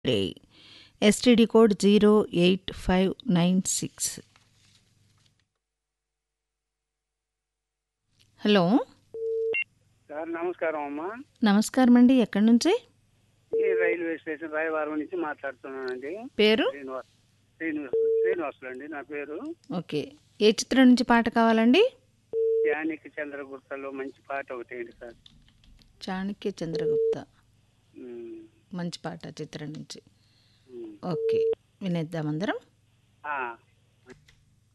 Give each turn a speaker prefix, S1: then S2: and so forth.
S1: Play STD code zero eight five nine six hello
S2: sir నమస్కారం అమ్మా
S1: నమస్కారం అండి ఎక్కడి నుంచి
S2: ఈ రైల్వే స్టేషన్ రాయవరం నుంచి మాట్లాడుతున్నానండి
S1: పేరు
S2: శ్రీనివాస్ శ్రీనివాస్ శ్రీనివాసులు అండి నా పేరు
S1: ఓకే ఏ చిత్రం నుంచి పాట కావాలండి
S2: యానికి చంద్రగుప్తలో మంచి పాట ఒకటి ఏంటి సార్
S1: చాణక్య చంద్రగుప్త
S2: ఉమ్,
S1: మంచి పాట చిత్రం నుంచి
S2: ఉమ్.
S1: ఓకే వినేద్దాం అందరం
S2: ఆ,